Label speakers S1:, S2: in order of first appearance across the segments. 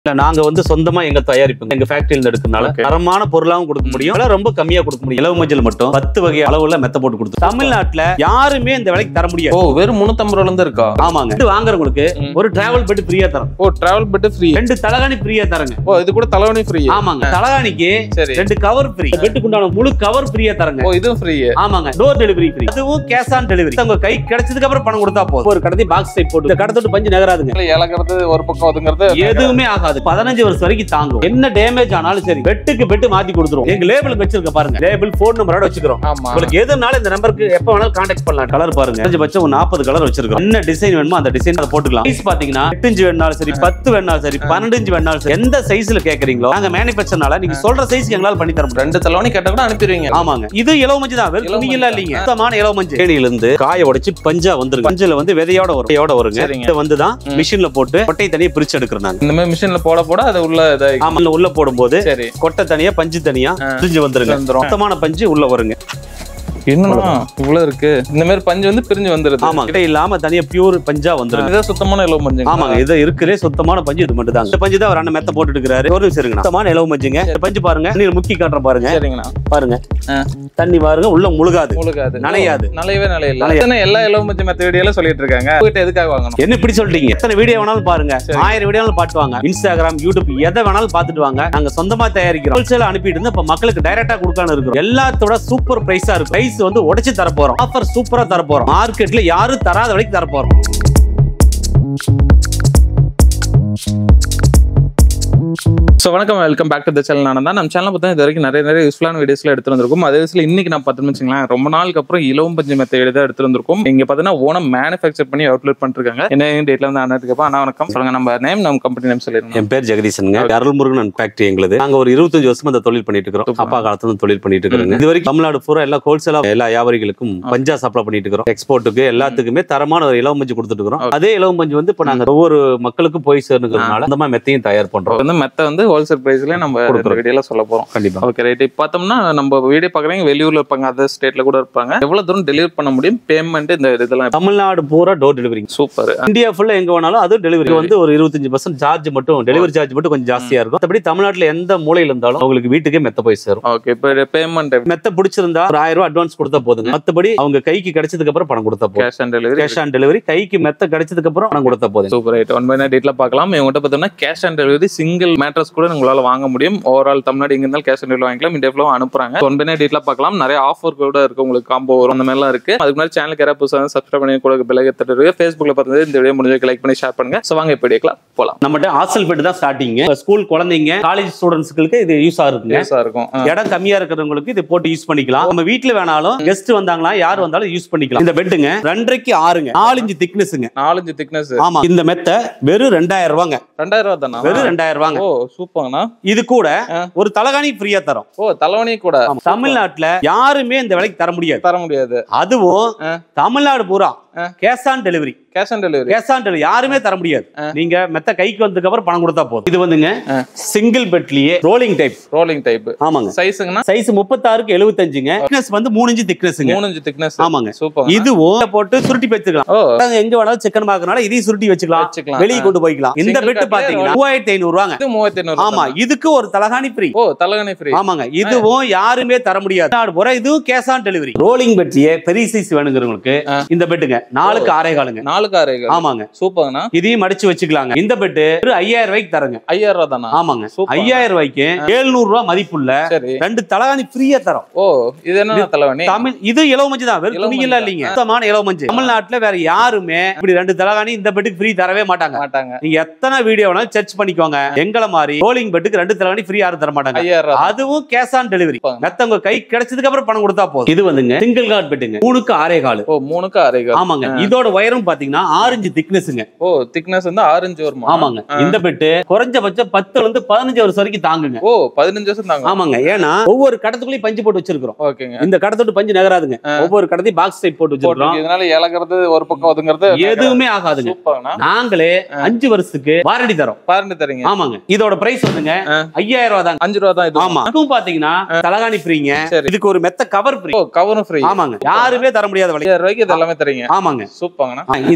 S1: இல்ல நாங்க வந்து சொந்தமா எங்க தயாரிப்பு எங்க ஃபேக்டரியில எடுக்கறனால
S2: Okay.
S1: தரமான பொருளாவும் கொடுக்க முடியும் விலை ரொம்ப கம்மியா கொடுக்க முடியும் இலவு மஞ்சள் மட்டும் பத்து வகை அளவுல மெத்த போட்டு கொடுத்து தமிழ்நாட்டுல யாருமே இந்த விலைக்கு தர
S2: ஓ
S1: முடியாது
S2: வெறும் முன்னூத்தம்பது ரூபால இருந்து இருக்கா
S1: ஆமாங்க இது வாங்குறவங்களுக்கு
S2: ம்.
S1: ஒரு டிராவல் பெட் ஃப்ரீயா தரோம்
S2: ஓ டிராவல் பெட் ஃப்ரீ
S1: ரெண்டு தலகாணி ஃப்ரீயா தரங்க
S2: ஓ இது கூட தலைவணி ஃப்ரீ
S1: ஆமாங்க தலகாணிக்கு
S2: சரி
S1: ரெண்டு கவர் ஃப்ரீ பெட்டுக்கு உண்டான முழு கவர் ஃப்ரீயா தரங்க
S2: ஓ இதுவும் ஃப்ரீ
S1: ஆமாங்க டோர் டெலிவரி ஃப்ரீ அதுவும் கேஷ் ஆன் டெலிவரி உங்க கை கிடைச்சதுக்கு அப்புறம் பணம் கொடுத்தா போதும் ஒரு கடத்தி பாக்ஸ் டைப் போட்டு இந்த கடத்தோட்டு பஞ்சு நகராதுங்க
S2: இழக்கிறது ஒரு பக்கம் ஒதுங்கிறது
S1: எதுவுமே ஆகாது பதினஞ்சு வருஷம் வரைக்கும் தாங்கும் என்ன டேமேஜ் ஆனாலும் சரி பெட்டுக்கு பெட்டு மாத்தி கொடுத்துரும் எங்க லேபிளுக்கு வச்சிருக்க பாருங்க லேபிள் போன் நம்பரோட வச்சுக்கிறோம்
S2: ஆமா
S1: உங்களுக்கு எதுனாலும் இந்த நம்பருக்கு எப்ப வேணாலும் கான்டாக்ட் பண்ணலாம் கலர் பாருங்க குறைஞ்சபட்சம் ஒரு நாற்பது கலர் வச்சிருக்கோம் என்ன டிசைன் வேணுமோ அந்த டிசைன் அதை போட்டுக்கலாம் சைஸ் பாத்தீங்கன்னா எட்டு இன்ச்சு வேணாலும் சரி பத்து வேணாலும் சரி பன்னெண்டு இன்ச்சு வேணாலும் சரி எந்த சைஸ்ல கேக்குறீங்களோ நாங்க மேனுபேக்சர்னால நீங்க சொல்ற சைஸ்க்கு எங்களால பண்ணி தர முடியும்
S2: ரெண்டு தலைவணி கேட்டா கூட அனுப்பிடுவீங்க
S1: ஆமாங்க இது இலவ மஞ்சள் தான் வெறும்
S2: இலவ
S1: துணி
S2: மஞ்சள்
S1: எல்லாம் இல்லீங்க சுத்தமான இலவ மஞ்சள் தேனியில இருந்து காய உடைச்சு பஞ்சா வந்துருங்க பஞ்சுல வந்து விதையோட வரும் விதையோட வருங்க
S2: சரிங்க.
S1: இதை வந்து தான்
S2: ம்.
S1: மிஷின்ல போட்டு கொட்டை தனியா பிரிச்சு எடுக்கிறோம் நாங்க
S2: இந்த மாதிரி மிஷின்ல போட போட அது உள்ள இதாகி
S1: ஆமா உள்ள போடும்போது
S2: சரி
S1: கொட்டை தனியா பஞ்சு தனியா
S2: ஆ.
S1: பிரிஞ்சு வந்துருங்க
S2: வந்துரும்.
S1: மொத்தமான பஞ்சு உள்ள வருங்க
S2: என்னன்னா இவ்வளவு இருக்கு இந்த மாதிரி பஞ்சு வந்து பிரிஞ்சு வந்துருது
S1: ஆமா கிட்ட இல்லாம தனியா பியூர் பஞ்சா வந்துருங்க
S2: இதான் சுத்தமான இலவ மஞ்சள்
S1: ஆமாங்க இது இருக்கிறே சுத்தமான பஞ்சு இது மட்டும் தான் இந்த பஞ்சு தான் ஒரு அண்ணன் மெத்த போட்டு இருக்கிறாரு ஒரு நிமிஷம் இருங்க சுத்தமான இலவு பஞ்சுங்க இந்த பஞ்சு பாருங்க தண்ணீர் முக்கி காட்டுற பாருங்க
S2: சரிங்கண்ணா
S1: பாருங்க
S2: ஆ.
S1: தண்ணி பாருங்க உள்ள முழுகாது
S2: முழுகாது
S1: நனையாது.
S2: நனையவே நனையல
S1: நனையாது.
S2: எத்தனை எல்லா இலவ மஞ்சள் மெத்த வீடியோல சொல்லிட்டு இருக்காங்க போயிட்டு எதுக்காக வாங்கணும்
S1: என்ன இப்படி சொல்றீங்க எத்தனை வீடியோ வேணாலும் பாருங்க
S2: சரி.
S1: ஆயிரம் வீடியோ வேணாலும் பாட்டுவாங்க இன்ஸ்டாகிராம் யூடியூப் எதை வேணாலும் பாத்துட்டு வாங்க நாங்க சொந்தமா தயாரிக்கிறோம் ஹோல்சேல அனுப்பிட்டு இருந்து இப்ப மக்களுக்கு டைரக்டா கொடுக்கான்னு இருக்கிறோம் எல்லாத்தோட சூப்பர் பிரைஸா இருக்கும் பிரைஸ் வந்து உடைச்சு தர போறோம் ஆஃபர் சூப்பரா தர போறோம் மார்க்கெட்ல யாரும் தராத வரைக்கும் தர போறோம்
S2: ஸோ வணக்கம் welcome back to the channel நான் தான் நம்ம சேனல் பார்த்தா இது வரைக்கும் நிறைய நிறைய யூஸ்ஃபுல்லான வீடியோஸ்ல எடுத்து வந்திருக்கும் அதே விஷயம் இன்னைக்கு நான் பார்த்துன்னு வச்சுங்களேன் ரொம்ப நாளுக்கு அப்புறம் இலவம் பஞ்சு மெத்த வீடியோ தான் எடுத்து வந்திருக்கும் இங்க பார்த்தீங்கன்னா ஓனம் மேனுஃபேக்சர் பண்ணி அவுட்லெட் பண்ணிருக்காங்க என்ன டேட்ல வந்து அண்ணா இருக்கப்பா அண்ணா வணக்கம் சொல்லுங்க நம்ம நேம் நம்ம கம்பெனி நேம் சொல்லிருங்க
S1: என் பேர் ஜெகதீசனுங்க அருள்முருகன் ஃபேக்டரி எங்களுது நாங்க ஒரு இருபத்தஞ்சு வருஷமா இந்த தொழில் பண்ணிட்டு இருக்கிறோம்
S2: Super.
S1: அப்பா காலத்துல இருந்து தொழில் பண்ணிட்டு இருக்கிறோங்க இது வரைக்கும் தமிழ்நாடு பூரா எல்லா ஹோல்சேலா எல்லா வியாபாரிகளுக்கும் பஞ்சா சப்ளை பண்ணிட்டு இருக்கிறோம் எக்ஸ்போர்ட்டுக்கு எல்லாத்துக்குமே தரமான ஒரு இலவம் பஞ்சு கொடுத்துட்டு இருக்கிறோம்
S2: Okay.
S1: அதே இலவம் பஞ்சு வந்து இப்ப நாங்க ஒவ்வொரு மக்களுக்கும் போய் சேருங்கிறதுனால அந்த மாதிரி மெத்தையும் தயார் பண்றோம்
S2: வந்து மெத்த வந்து ஹோல்சேல் பிரைஸ்ல நம்ம
S1: கொடுக்குறோம்.
S2: வீடியோல சொல்ல போறோம்
S1: கண்டிப்பா
S2: ஓகே ரைட் இப்போ பார்த்தோம்னா நம்ம வீடியோ பார்க்குறவங்க வெளியூர்ல இருப்பாங்க அதர் ஸ்டேட்ல கூட இருப்பாங்க எவ்வளவு தூரம் டெலிவரி பண்ண முடியும் பேமெண்ட் இந்த இதெல்லாம்
S1: தமிழ்நாடு பூரா டோர் டெலிவரி
S2: சூப்பர்
S1: இந்தியா ஃபுல்லா எங்க வேணாலும் அது டெலிவரி வந்து ஒரு இருபத்தஞ்சு பர்சன்ட் சார்ஜ் மட்டும் டெலிவரி சார்ஜ் மட்டும் கொஞ்சம் ஜாஸ்தியா இருக்கும் மற்றபடி தமிழ்நாட்டுல எந்த மூலையில இருந்தாலும் அவங்களுக்கு வீட்டுக்கே மெத்த போய் சேரும்
S2: ஓகே இப்போ பேமெண்ட்
S1: மெத்த பிடிச்சிருந்தா ஒரு ஆயிரம் ரூபாய் அட்வான்ஸ் கொடுத்தா போதுங்க மத்தபடி அவங்க கைக்கு கிடைச்சதுக்கு அப்புறம் பணம் கொடுத்தா போதும்
S2: cash on delivery
S1: cash on delivery கைக்கு மெத்த கிடைச்சதுக்கு அப்புறம் பணம் கொடுத்தா போதும்
S2: super right one by night டேட்ல பார்க்கலாம் இவங்ககிட்ட பார்த்தோம்னா cash on delivery single mattress கூட உங்களால வாங்க முடியும் ஓவரால் தமிழ்நாடு எங்க இருந்தாலும் கேஷ் ஆன் டெலிவரி வாங்கிக்கலாம் இந்தியா ஃபுல்லாக அனுப்புறாங்க ஒன் பை நைட் டேட்ல பார்க்கலாம் நிறைய ஆஃபர் கூட இருக்கு உங்களுக்கு காம்போ வரும் அந்த மாதிரிலாம் இருக்கு அதுக்கு முன்னாடி சேனலுக்கு யாராவது புதுசாக சப்ஸ்கிரைப் பண்ணி கூட பிள்ளைங்க தட்டு இருக்கு ஃபேஸ்புக்ல பார்த்து இந்த வீடியோ முடிஞ்சு லைக் பண்ணி ஷேர் பண்ணுங்க ஸோ வாங்க இப்போ எடுக்கலாம் போலாம்
S1: நம்மகிட்ட ஹாஸ்டல் பெட் தான் ஸ்டார்டிங் ஸ்கூல் குழந்தைங்க காலேஜ் ஸ்டூடெண்ட்ஸ்களுக்கு இது யூஸ் ஆகுதுங்க
S2: யூஸா இருக்கும் ஆ.
S1: இடம் கம்மியா இருக்கிறவங்களுக்கு இது போட்டு யூஸ் பண்ணிக்கலாம் நம்ம வீட்டுல வேணாலும் கெஸ்ட் வந்தாங்களா யார் வந்தாலும் யூஸ் பண்ணிக்கலாம் இந்த பெட்டுங்க ரெண்டரைக்கு ஆறுங்க நாலு இன்ச்சு திக்னஸ்ங்க
S2: நாலஞ்சு திக்னஸ்
S1: ஆமா இந்த மெத்த வெறும் ரெண்டாயிரம் ரூபாங்க
S2: ரெண்டாயிரம் ரூபா தானா
S1: வெறும் ரெண்டாயிரம் ரூபாங்க
S2: ஓ சூப்பர்ண்ணா
S1: இது கூட
S2: ஆ.
S1: ஒரு தலகாணி ஃப்ரீயா தரோம்
S2: ஓ தலைவணி கூட
S1: ஆமா. தமிழ்நாட்டுல யாருமே இந்த விலைக்கு தர முடியாது
S2: தர முடியாது
S1: அதுவும்
S2: ஆ.
S1: தமிழ்நாடு பூரா
S2: ஆ.
S1: Cash on delivery
S2: cash on delivery
S1: cash on delivery யாருமே தர முடியாது
S2: ஆ.
S1: நீங்க மெத்த கைக்கு வந்ததுக்கு அப்புறம் பணம் கொடுத்தா போதும் இது வந்துங்க
S2: ஆ.
S1: சிங்கிள் பெட்லயே ரோலிங் டைப்
S2: ரோலிங் டைப்
S1: ஆமாங்க
S2: சைஸுங்கண்ணா
S1: சைஸ் முப்பத்தாறுக்கு எழுபத்தஞ்சுங்க திக்னஸ் வந்து மூணு இன்ச்சு திக்னஸ்ங்க
S2: மூணு இன்ச்சு திக்னஸ்
S1: ஆமாங்க
S2: சூப்பர்
S1: இதுவும் போட்டு சுருட்டி வச்சுக்கலாம்
S2: ஓ
S1: அதாவது எங்க வேணாலும் சிக்கன் பார்க்கறனால இதையும் சுருட்டி வச்சுக்கலாம்
S2: வச்சுக்கலாம்
S1: வெளியே கொண்டு போய்க்கலாம் இந்த
S2: Single
S1: பெட்
S2: cutலயே
S1: பாத்தீங்கன்னா மூவாயிரத்தி ஐநூறு ரூபாங்க
S2: இது மூவாயிரத்தி ஐநூறு
S1: ஆமா இதுக்கு ஒரு தலகாணி ஃப்ரீ
S2: ஓ தலைகணி ஃப்ரீ
S1: ஆமாங்க இதுவும் யாருமே தர முடியாது நாடு பூரா இதுவும் கேஷ் ஆன் டெலிவரி ரோலிங் பெட்லயே பெரிய சைஸ் வேணுங்கிறவங்களுக்கு
S2: ஆ.
S1: இந்த பெட்டுங்க நாலுக்கு ஆறே காலுங்க
S2: நாலுக்கு ஆறு
S1: ஆமாங்க
S2: சூப்பர்ண்ணா
S1: இதையும் மடிச்சு வச்சுக்கலாங்க இந்த பெட்டு ஒரு ஐயாயிரம் ரூபாய்க்கு தரங்க
S2: ஐயாயிரம் ரூபா தானா
S1: ஆமாங்க
S2: சூப்பர்.
S1: ஐயாயிரம் ரூபாய்க்கு எழுநூறு ரூபாய் மதிப்புள்ள
S2: சரி
S1: ரெண்டு தலகாணி ஃப்ரீயா தரோம்
S2: ஓ இது என்ன தலைவணி
S1: தமிழ் இது இலவ மஞ்சு தான் வெறும்
S2: இலவ
S1: துணி
S2: மஞ்சள்
S1: எல்லாம் இல்லைங்க சுத்தமான இலவ மஞ்சு தமிழ்நாட்டுல வேற யாருமே இப்படி ரெண்டு தலகாணி இந்த பெட்டுக்கு ஃப்ரீ தரவே மாட்டாங்க
S2: மாட்டாங்க
S1: நீங்க எத்தனை வீடியோ வேணாலும் சர்ச் பண்ணிக்கோங்க எங்களை மாதிரி ரோலிங் பெட்டுக்கு ரெண்டு தலகாணி ஃப்ரீ யாரும் தர மாட்டாங்க
S2: ஐயாயிரம் ரூபா
S1: அதுவும் கேஷ் ஆன் டெலிவரி
S2: சூப்பர்.
S1: மெத்தவங்க கை கிடைச்சதுக்கு அப்புறம் பணம் கொடுத்தா போதும் இது வந்துங்க சிங்கிள் கார்ட் பெட்டுங்க மூணுக்கு ஆறே காலு
S2: ஓ மூணுக்கு ஆறு கால்.
S1: ஆமாங்க இதோட உயரம் பாத்தீங்கன்னா ஆரஞ்சு திக்னஸ்ங்க
S2: ஓ திக்னஸ் வந்து ஆரஞ்சு வருமா
S1: ஆமாங்க இந்த பெட்டு குறைஞ்சபட்சம் பத்துல இருந்து பதினஞ்சு வருஷம் வரைக்கும் தாங்குங்க
S2: ஓ பதினஞ்சு வருஷம் தாங்க
S1: ஆமாங்க ஏன்னா ஒவ்வொரு கடத்துக்குள்ளயும் பஞ்சு போட்டு வச்சிருக்கிறோம்
S2: ஓகேங்க
S1: இந்த கடத்தோட்டு பஞ்சு நகராதுங்க ஒவ்வொரு கடத்தையும் பாக்ஸ் டைப் போட்டு வச்சிருக்கிறோம்
S2: போட்டிருக்கு. இதனால இழக்கிறது ஒரு பக்கம் ஒதுங்கிறது
S1: எதுவுமே ஆகாதுங்க
S2: சூப்பர்ண்ணா
S1: நாங்களே அஞ்சு வருஷத்துக்கு வாரண்டி தரோம்
S2: பாருங்க தரீங்க
S1: ஆமாங்க இதோட பிரைஸ் வந்துங்க
S2: ஆ.
S1: ஐயாயிரம் ரூபாய் தாங்க
S2: அஞ்சு ரூபா தான் இது
S1: ஆமா அதுவும் பாத்தீங்கன்னா தலகாணி ஃப்ரீங்க
S2: சரி.
S1: இதுக்கு ஒரு மெத்த கவர் ஃப்ரீ
S2: ஓ கவரும் ஃப்ரீ
S1: ஆமாங்க யாருமே தர முடியாத விலை
S2: ஐயாயிரம் ரூபாய்க்கு இது எல்லாமே தரீங்க
S1: ஆமாங்க
S2: சூப்பர்ண்ணா
S1: ஆ,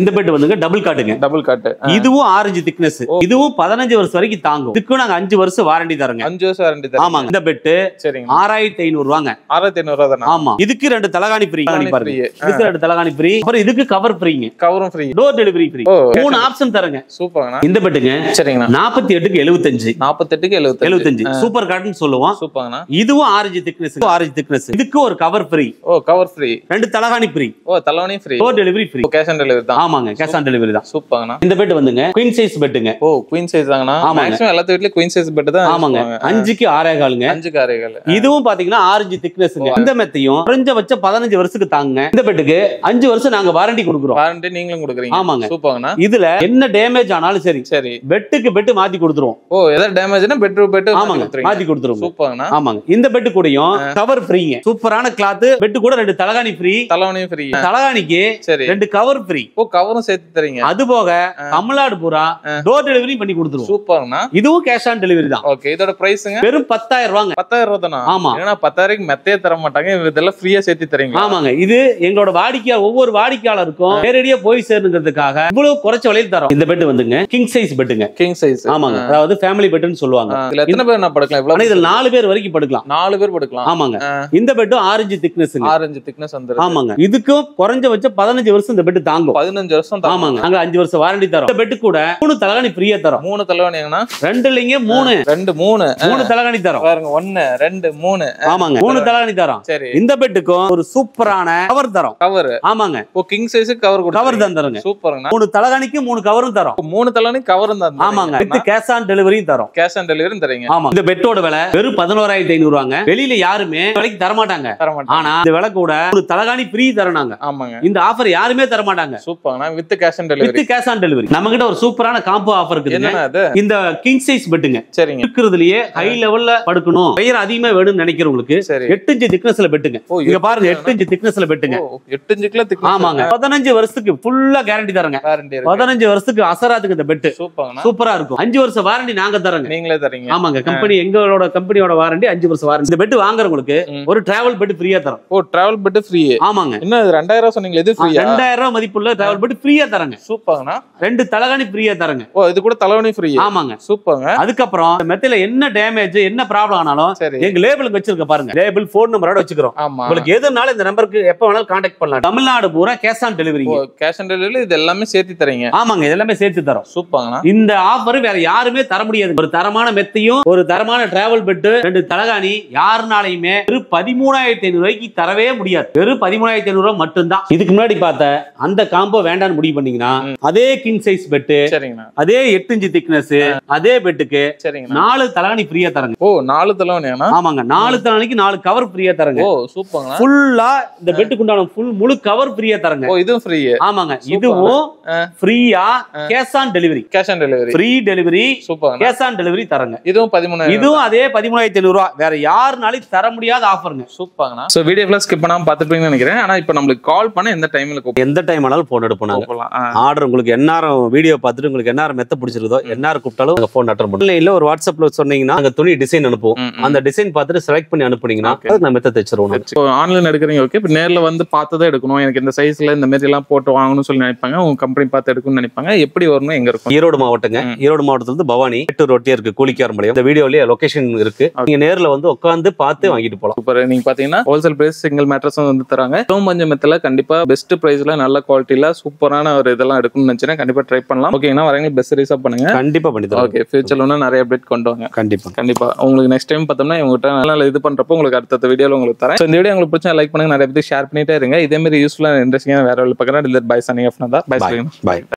S1: இந்த பெட் வந்துங்க டபுள் காட்டுங்க
S2: டபுள் காட்டு
S1: இதுவும் ஆரஞ்சு திக்னஸ் இதுவும் பதினஞ்சு வருஷம் வரைக்கும் தாங்கும் இதுக்கும் நாங்க அஞ்சு வருஷம் வாரண்டி தரோங்க
S2: அஞ்சு வருஷம் வாரண்டி தரீங்க
S1: ஆமாங்க இந்த பெட்
S2: சரிங்க
S1: ஆறாயிரத்தி ஐநூறு ரூபாங்க
S2: ஆறாயிரத்தி ஐநூறு ரூபா தானே
S1: ஆமா இதுக்கு ரெண்டு தலகாணி ஃப்ரீ
S2: தலகாணி
S1: பாருங்க
S2: free.
S1: இதுக்கு ரெண்டு தலகாணி ஃப்ரீ அப்புறம் இதுக்கு கவர் ஃப்ரீங்க
S2: கவரும் ஃப்ரீ
S1: டோர் டெலிவரி ஃப்ரீ
S2: ஓ
S1: மூணு ஆப்ஷன் தரங்க
S2: சூப்பர்ண்ணா
S1: இந்த பெட்டுங்க
S2: சரிங்கண்ணா
S1: நாற்பத்தி எட்டுக்கு எழுபத்தஞ்சு
S2: நாற்பத்தெட்டுக்கு எழுபத்தி
S1: எழுபத்தஞ்சு சூப்பர் காட்டன் சொல்லுவோம்
S2: சூப்பர்ண்ணா
S1: இதுவும் ஆரஞ்சு திக்னஸ் ஆரஞ்சு திக்னஸ் இதுக்கு ஒரு கவர் ஃப்ரீ
S2: ஓ கவர் ஃப்ரீ
S1: ரெண்டு தலகாணி ஃப்ரீ
S2: ஓ தலவணி free
S1: door delivery free
S2: cash on delivery தான்
S1: ஆமாங்க கேஷ் ஆன் டெலிவரி தான்
S2: சூப்பர்ண்ணா
S1: இந்த பெட் வந்துங்க குயின் சைஸ் பெட்டுங்க
S2: ஓ குயின் சைஸ் தாங்கண்ணா
S1: ஆமாங்க.
S2: மேக்ஸிமம் எல்லாத்து வீட்லயும் குயின் சைஸ் பெட் தான்
S1: ஆமாங்க
S2: use பண்ணுவாங்க.
S1: அஞ்சுக்கு ஆறே காலுங்க
S2: அஞ்சு காரைகள்
S1: இதுவும் பாத்தீங்கன்னா ஆரஞ்சு திக்னஸ்ங்க இந்த மெத்தையும் குறைஞ்சபட்சம் பதினஞ்சு வருஷத்துக்கு தாங்குங்க இந்த பெட்டுக்கு அஞ்சு வருஷம் நாங்க வாரண்டி கொடுக்குறோம்
S2: வாரண்டி நீங்களும் கொடுக்குறீங்க
S1: ஆமாங்க
S2: சூப்பர்ண்ணா
S1: இதுல என்ன டேமேஜ் ஆனாலும் சரி
S2: சரி
S1: பெட்டுக்கு பெட்டு மாத்தி கொடுத்துருவோம்
S2: ஓ ஏதாவது டேமேஜ்னா பெட் பெட்
S1: ஆமாங்க மாத்தி கொடுத்துருவோம்
S2: சூப்பர்ண்ணா
S1: ஆமாங்க இந்த பெட்டு கூடயும் கவர் ஃப்ரீங்க சூப்பரான கிளாத் பெட்டு கூட ரெண்டு தலகாணி ஃப்ரீ
S2: தலவணியும் ஃப்ரீ
S1: தலகாணிக்கு
S2: சரி
S1: ரெண்டு கவர் ஃப்ரீ
S2: ஓ கவரும் சேர்த்து தரீங்க
S1: அது போக தமிழ்நாடு பூரா டோர் டெலிவரி பண்ணி கொடுத்துருவோம்
S2: சூப்பர்ண்ணா
S1: இதுவும் கேஷ் ஆன் டெலிவரி தான்
S2: ஓகே இதோட பிரைஸுங்க
S1: வெறும் பத்தாயிரம் ரூபாங்க
S2: பத்தாயிரம் ரூபா தானா
S1: ஆமா.
S2: ஏன்னா பத்தாயிரம் மெத்தையே தர மாட்டாங்க இதெல்லாம் ஃப்ரீயா சேர்த்து தரீங்க
S1: ஆமாங்க இது எங்களோட வாடிக்கையாளர் ஒவ்வொரு வாடிக்கையாளருக்கும் நேரடியா போய் சேருங்கிறதுக்காக இவ்வளவு குறைச்ச விலையில் தரோம் இந்த பெட் வந்துங்க கிங் சைஸ் பெட்டுங்க
S2: கிங் சைஸ்
S1: ஆமாங்க அதாவது ஃபேமிலி பெட்னு சொல்லுவாங்க
S2: இதுல எத்தனை பேர் நான் படுக்கலாம்
S1: ஆனா
S2: இவ்வளவு
S1: இதுல நாலு பேர் வரைக்கும் படுக்கலாம்
S2: நாலு பேர் படுக்கலாம்
S1: ஆமாங்க இந்த பெட்டும் ஆரஞ்சு திக்னஸ்ங்க
S2: ஆரஞ்சு திக்னஸ் வந்துருக்கு
S1: ஆமாங்க இதுக்கும் குறைஞ்சபட்சம் பதினஞ்சு வருஷம் இந்த பெட் தாங்கும்
S2: பதினஞ்சு வருஷம் தான்
S1: ஆமாங்க நாங்க அஞ்சு வருஷம் வாரண்டி தரோம் இந்த பெட்டு கூட மூணு தலகாணி ஃப்ரீயா தரோம்
S2: மூணு தலைவணிங்கன்னா
S1: ரெண்டு இல்லைங்க மூணு
S2: ரெண்டு மூணு
S1: மூணு தலகாணி தரோம்
S2: பாருங்க ஒன்னு ரெண்டு மூணு
S1: ஆமாங்க மூணு தலகாணி தரோம்
S2: சரி
S1: இந்த பெட்டுக்கும் ஒரு சூப்பரான கவர் தரோம்
S2: கவர்
S1: ஆமாங்க
S2: ஓ கிங் சைஸ் கவர்
S1: கவர்
S2: கொடுத்து
S1: தான் தருங்க
S2: சூப்பருங்கண்ணா
S1: மூணு தலகாணிக்கு மூணு கவரும் தரோம்
S2: மூணு தலைவணி கவரும் தான்
S1: ஆமாங்க வித் கேஷ் ஆன் டெலிவரியும் தரோம்
S2: கேஷ் ஆன் டெலிவரி தரீங்க
S1: ஆமா இந்த பெட்டோட விலை வெறும் பதினோராயிரத்தி ஐநூறு ரூபாங்க வெளியில யாருமே இந்த விலைக்கு தர மாட்டாங்க
S2: தர மாட்டாங்க
S1: ஆனா இந்த விலை கூட ஒரு தலகாணி ஃப்ரீ தரணாங்க
S2: ஆமாங்க
S1: இந்த ஆஃபர் யாருமே தர மாட்டாங்க
S2: சூப்பர்ண்ணா with cash on delivery
S1: with cash on delivery நம்ம கிட்ட ஒரு சூப்பரான காம்போ ஆஃபர் இருக்குதுங்க
S2: என்னண்ணா அது
S1: இந்த கிங் சைஸ் பெட்டுங்க
S2: சரிங்க
S1: இருக்கிறதுலயே ஹை லெவல்ல படுக்கணும் பெயர் அதிகமா வேணும்னு நினைக்கிறவங்களுக்கு
S2: சரி
S1: எட்டு இன்ச்சு திக்னஸ்ல பெட்டுங்க
S2: ஓ
S1: இங்க பாருங்க எட்டு இன்ச்சு திக்னஸ்ல பெட்டுங்க
S2: ஓ, எட்டு இன்ச்சுக்குள்ள திக்
S1: ஆமாங்க பதினஞ்சு வருஷத்துக்கு ஃபுல்லா கேரண்டி தரங்க
S2: வாரண்டி இருக்கு
S1: பதினஞ்சு வருஷத்துக்கு அசராத்துக்கு இந்த பெட்டு
S2: சூப்பர்ண்ணா
S1: சூப்பரா இருக்கும் அஞ்சு வருஷம் வாரண்டி நாங்க தரங்க
S2: நீங்களே தரீங்க
S1: ஆமாங்க கம்பெனி எங்களோட கம்பெனியோட வாரண்டி அஞ்சு வருஷம் வாரண்டி இந்த பெட் வாங்குறவங்களுக்கு
S2: ம்.
S1: ஒரு டிராவல் பெட் ஃப்ரீயா தரோம்
S2: ஓ டிராவல் பெட் ஃப்ரீ
S1: ஆமாங்க
S2: என்ன இது ரெண்டாயிரம் ரூபா சொன்னீங்களே இது ஃப்ரீயா
S1: ரெண்டாயிரம் ரூபாய் மதிப்புள்ள டிராவல் பெட் ஃப்ரீயா தரங்க
S2: சூப்பர்ண்ணா
S1: ரெண்டு தலகாணி ஃப்ரீயா தரங்க
S2: ஓ இது கூட தலைவணி ஃப்ரீ
S1: ஆமாங்க
S2: சூப்பர்ங்க
S1: அதுக்கப்புறம் இந்த மெத்தையில என்ன டேமேஜ் என்ன ப்ராப்ளம் ஆனாலும்
S2: சரி
S1: எங்க லேபிளுக்கு வச்சிருக்க பாருங்க லேபிள் போன் நம்பரோட வச்சுக்கிறோம்
S2: ஆமா
S1: உங்களுக்கு எதுனாலும் இந்த நம்பருக்கு எப்ப வேணாலும் கான்டாக்ட் பண்ணலாம் தமிழ்நாடு பூரா cash on delivery
S2: oh cash on delivery இது எல்லாமே சேர்த்து தரீங்க
S1: ஆமாங்க இது எல்லாமே சேர்த்து தரோம்
S2: சூப்பர்ங்கண்ணா
S1: இந்த ஆஃபர் வேற யாருமே தர முடியாது ஒரு தரமான மெத்தையும் ஒரு தரமான டிராவல் பெட்டு ரெண்டு தலகாணி யாருனாலையுமே வெறும் பதிமூணாயிரத்தி ஐநூறு ரூபாய்க்கு தரவே முடியாது வெறும் பதிமூணாயிரத்தி ஐநூறு ரூபாய் மட்டும்தான் இதுக்கு முன்னாடி பார்த்த அந்த காம்போ வேண்டாம்னு முடிவு பண்ணீங்கன்னா
S2: ம்.
S1: அதே கிங் சைஸ் பெட்டு
S2: சரிங்கண்ணா
S1: அதே எட்டு இன்ச்சு திக்னஸ் அதே பெட்டுக்கு
S2: சரிங்கண்ணா
S1: நாலு தலகாணி ஃப்ரீயா தரங்க
S2: ஓ நாலு தலைவணியாண்ணா
S1: ஆமாங்க நாலு தலகாணிக்கு நாலு கவர் ஃப்ரீயா தரங்க
S2: ஓ சூப்பர்ங்கண்ணா
S1: ஃபுல்லா இந்த பெட்டுக்கு உண்டான ஃபுல் முழு கவர் ஃப்ரீயா தரங்க
S2: ஓ இதுவும் ஃப்ரீ
S1: ஆமாங்க
S2: Super.
S1: இதுவும்
S2: ஆ.
S1: ஃப்ரீயா cash on delivery
S2: cash on delivery
S1: free delivery
S2: சூப்பர்ங்கண்ணா
S1: கேஷ் ஆன் டெலிவரி தரங்க
S2: இதுவும் பதிமூணாயிரம்
S1: இதுவும் அதே பதிமூணாயிரத்தி ஐநூறு ரூபா வேற யாருனாலும் தர முடியாத ஆஃபருங்க
S2: சூப்பர்ங்கண்ணா ஸோ வீடியோ ஃபுல்லாக ஸ்கிப் பண்ணாம பார்த்துப்பீங்கன்னு நினைக்கிறேன் ஆனா இப்போ நம்மளுக்கு கால் பண்ண எந்த டைம்ல
S1: எந்த டைம் ஆனாலும் போன் எடுப்போம் நாங்க
S2: கூப்பிடலாம் ஆ.
S1: ஆர்டர் உங்களுக்கு எந்நேரம் வீடியோ பார்த்துட்டு உங்களுக்கு எந்நேரம் மெத்த பிடிச்சிருக்கோ எந்நேரம் கூப்பிட்டாலும் நாங்க ஃபோன் அட்டன் பண்ணுவோம் இல்ல ஒரு வாட்ஸ்அப்ல சொன்னீங்கன்னா நாங்க துணி டிசைன் அனுப்புவோம்
S2: ம், ம்.
S1: அந்த டிசைன் பார்த்துட்டு செலக்ட் பண்ணி அனுப்புனீங்கன்னா
S2: Okay.
S1: அதுக்கு நான் மெத்த தைச்சிருவோம் நாங்க.
S2: இப்போ ஆன்லைன் எடுக்கிறீங்க ஓகே இப்போ நேர்ல வந்து பார்த்து தான் எடுக்கணும் எனக்கு இந்த சைஸ்ல இந்த மாதிரி எல்லாம் போட்டு வாங்கணும்னு சொல்லி நினைப்பாங்க உங்க கம்பெனி பார்த்து எடுக்கணும்னு நினைப்பாங்க எப்படி வரணும் எங்க இருக்கும்
S1: ஈரோடு மாவட்டங்க
S2: ம்.
S1: ஈரோடு மாவட்டத்துல இருந்து பவானி எட்டு ரொட்டியா இருக்கு கூலிக்காரம்பாளையம் இந்த வீடியோலயே லொகேஷன் இருக்கு நீங்க நேர்ல வந்து உட்காந்து பார்த்து வாங்கிட்டு போலாம்
S2: சூப்பர் நீங்க பாத்தீங்கன்னா ஹோல்சேல் பிரைஸ் சிங்கிள் மேட்ரஸும் வந்து தராங்க டோம் பஞ்சமத்துல கண்டிப்பா பெஸ்ட் பிரைஸ்ல நல்ல குவாலிட்டியில சூப்பரான ஒரு இதெல்லாம் எடுக்கணும்னு நினைச்சேன் கண்டிப்பா ட்ரை பண்ணலாம் ஓகேங்கன்னா வரவங்க பெஸ்ட் ரீசா பண்ணுங்க
S1: கண்டிப்பா பண்ணி தரோம்
S2: ஓகே ஃபியூச்சர்ல இன்னும் நிறைய அப்டேட் கொண்டு வாங்க
S1: கண்டிப்பா
S2: கண்டிப்பா உங்களுக்கு நெக்ஸ்ட் டைம் பார்த்தோம்னா இவங்ககிட்ட நல்ல இது பண்றப்போ உங்களுக்கு அடுத்த வீடியோல உங்களுக்கு தரேன் So, இந்த வீடியோ உங்களுக்கு பிடிச்சா லைக் பண்ணுங்க நிறைய பேருக்கு ஷேர் பண்ணிட்டே இருங்க இதே மாதிரி யூஸ்ஃபுல்லான இன்ட்ரெஸ்டிங்கான வேற ஒரு பக்கம் இல்லை பை சனிங் ஆஃப் தான் பை
S1: பாய் பாய்